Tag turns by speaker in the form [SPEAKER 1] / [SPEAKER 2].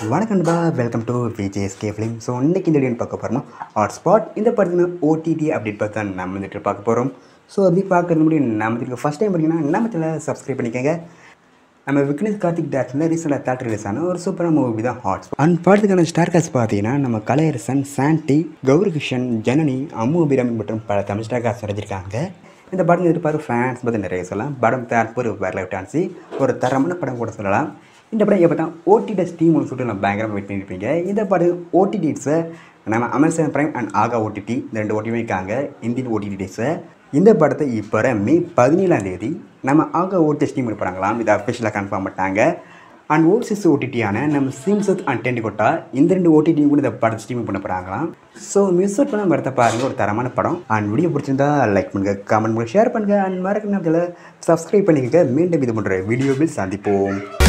[SPEAKER 1] வணக்கம் நண்பா welcome to VJSK film so இன்னைக்கு இந்த வீடியோ பார்க்க போகிறோம் ஹாட்ஸ்பாட் இந்த படத்துல ஓடிடி அப்டேட் பார்த்து தான் நம்ம வந்துட்டு பார்க்க போகிறோம் ஸோ அப்படி பார்க்கறது முடியும் நம்ம இதுக்கு ஃபஸ்ட் டைம் பார்த்தீங்கன்னா நம்ம சேனலை சப்ஸ்கிரைப் பண்ணிக்கோங்க நம்ம விக்னேஷ் கார்த்திக் டேரக்டரில் ரீசெண்டாக தேட்டர் ரிலீஸ் ஆன ஒரு சூப்பரான மூவி தான் ஹாட்ஸ்பாட் அண்ட் படத்துக்கான ஸ்டார் காஸ்ட் பார்த்தீங்கன்னா நம்ம கலையரசன் சாண்டி கௌரி கிஷன் ஜனனி அம்மு அபிராமி மற்றும் பல தமிழ் ஸ்டார் காஸ்ட் வரைஞ்சிருக்காங்க இந்த படம் எதிர்பார்ப்பு ஃபேன்ஸ் பற்றி நிறைய சொல்லலாம் படம் தேர்ட் ஒரு வேற டான்ஸி ஒரு தரமான படம் கூட சொல்லலாம் இந்த படம் எப்போ தான் ஓடிடி ஸ்டீம் ஒன்று சொல்லிட்டு நம்ம பயங்கரமாக வெயிட் பண்ணியிருப்பீங்க இந்த படம் ஓடிடிஸை நம்ம Amazon Prime and Aha OTT இந்த ரெண்டு ஓடிடி இருக்காங்க இந்தியன் ஓடிடிஸை இந்த படத்தை இப்போ மே பதினேழாம் தேதி நம்ம ஆகா ஓடி ஸ்டீம் போகிறாங்களாம் இதை அஃபிஷியலாக கன்ஃபார்ம் பண்ணிட்டாங்க அண்ட் ஓசிஸ் ஓடிடியான நம்ம சிம்சத் அண்ட் டென்டிகோட்டா இந்த ரெண்டு ஓடிடியும் கூட இந்த படத்தை ஸ்ட்ரீமிங் பண்ண போகிறாங்களாம் ஸோ மிஸ் அவுட் பண்ண படத்தை பாருங்கள் ஒரு தரமான படம் அண்ட் வீடியோ பிடிச்சிருந்தா லைக் பண்ணுங்கள் கமெண்ட் பண்ணுங்கள் ஷேர் பண்ணுங்கள் அண்ட் மறக்க நேரத்தில் சப்ஸ்கிரைப் பண்ணிக்கங்க மீண்டும் இது போன்ற வீடியோவில் சந்திப்போம்